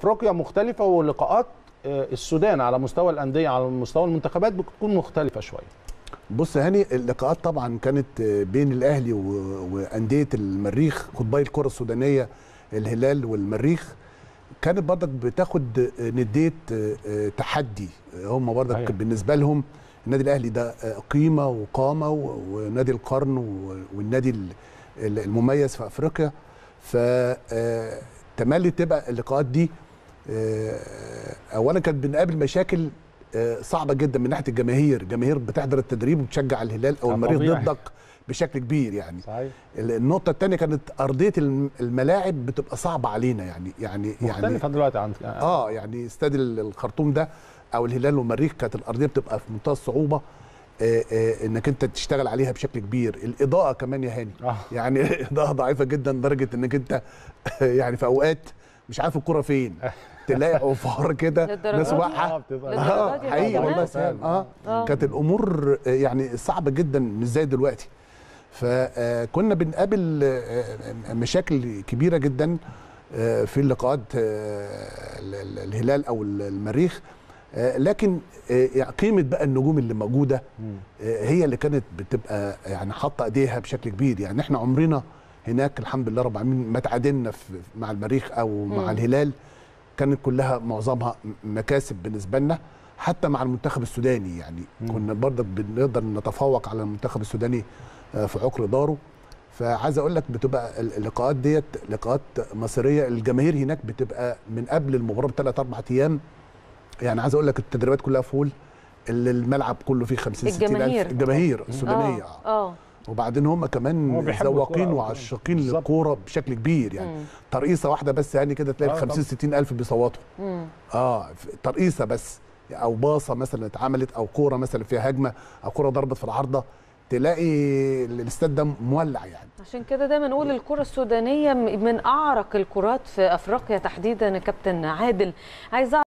افريقيا مختلفه ولقاءات آه، السودان على مستوى الانديه على مستوى المنتخبات بتكون مختلفه شويه بص يا هاني اللقاءات طبعا كانت بين الاهلي و- وانديه المريخ قطبي الكره السودانيه الهلال والمريخ كانت برضك بتاخد نديه تحدي هم برضك صحيح. بالنسبه لهم النادي الاهلي ده قيمه وقامه و- ونادي القرن و- والنادي ال- ال- المميز في افريقيا ف آه، تملي تبقى اللقاءات دي آه، اولا كانت بنقابل مشاكل آه، صعبه جدا من ناحيه الجماهير الجماهير بتحضر التدريب وبتشجع الهلال او آه، المريخ طبيعي. ضدك بشكل كبير يعني صحيح النقطه الثانيه كانت ارضيه الم- الملاعب بتبقى صعبه علينا يعني يعني يعني مختلفه دلوقتي عن اه يعني استاد ال- الخرطوم ده او الهلال والمريخ كانت الارضيه بتبقى في منتهى الصعوبه آه، آه، انك انت تشتغل عليها بشكل كبير الاضاءه كمان يا هاني آه. يعني الاضاءه ضعيفه جدا لدرجه انك انت يعني في اوقات مش عارف الكره فين تلاقي عفار كده للدرجة ناس دي؟ واقعه بتبقى للدرجة اه دي حقيقي كمان؟ والله فعلا. اه آه. كانت الامور آه، يعني صعبه جدا مش زي دلوقتي فكنا بنقابل آه، مشاكل كبيره جدا آه، في اللقاءات آه، ال- ال- الهلال او المريخ آه، لكن آه، يعني قيمه بقى النجوم اللي موجوده مم. آه، هي اللي كانت بتبقى يعني حاطه ايديها بشكل كبير يعني احنا عمرنا هناك الحمد لله رب العالمين ما تعادلنا في مع المريخ او مع مم. الهلال كانت كلها معظمها م- مكاسب بالنسبه لنا حتى مع المنتخب السوداني يعني مم. كنا برضك بنقدر نتفوق على المنتخب السوداني آه، في عقر داره فعايز اقول لك بتبقى ال- اللقاءات ديت لقاءات مصيريه الجماهير هناك بتبقى من قبل المباراه بثلاث اربع ايام يعني عايز اقول لك التدريبات كلها فول ال- الملعب كله فيه 50 60 الجماهير. الف الجماهير السودانيه اه اه وبعدين هم هم كمان بيحبوا ذواقين الكرة. وعشاقين بالظبط. للكوره بشكل كبير يعني مم. ترقيصه واحده بس يعني كده تلاقي آه، 50 طبعا. 60 الف بيصوتوا مم. اه ف- ترقيصه بس او باصه مثلا اتعملت او كوره مثلا فيها هجمه او كوره ضربت في العارضه تلاقي الاستاد ده مولع يعني عشان كده دايما نقول الكرة السودانية م- من أعرق الكرات في أفريقيا تحديدا يا كابتن عادل عايز